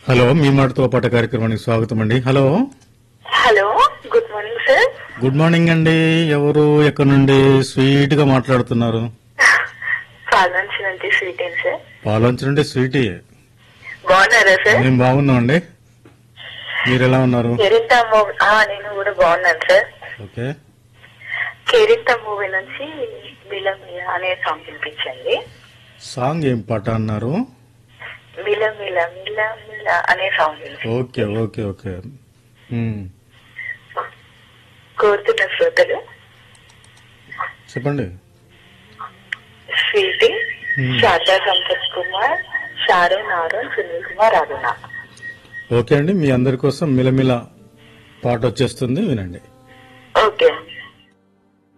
Hello మీ మాటతో పాట కార్యక్రమానికి స్వాగతం అండి hello hello good morning sir good morning అండి ఎవరు ఎక్కడి నుండి స్వీట్ గా మాట్లాడుతున్నారు పాల్వంచి నుంచి స్వీట్ ఏం సార్ పాలంచి నుండి స్వీట్ బాగున్నారా సార్ మేము బాగున్నాం అండి మీరు ఎలా ఉన్నారు కెరిత మూవీ నేను కూడా బాగున్నాను సార్ ఓకే కెరిత మూవీ నుంచి మిలమిల అనే సాంగ్ వినిపించండి సాంగ్ ఏం పాట అన్నారు మిలమిల మిల మిల అనే సాంగ్ వినిపించండి ఓకే ఓకే ఓకే ఉమ్, కోరుతున్న శ్రోతలు చెప్పండి స్వీటీ Hmm. శారదా సంపత్ కుమార్ షారు నారుణ్ సునీల్ కుమార్ అరుణ ఓకే అండి మీ అందరి కోసం మిలమిల పాట వచ్చేస్తుంది వినండి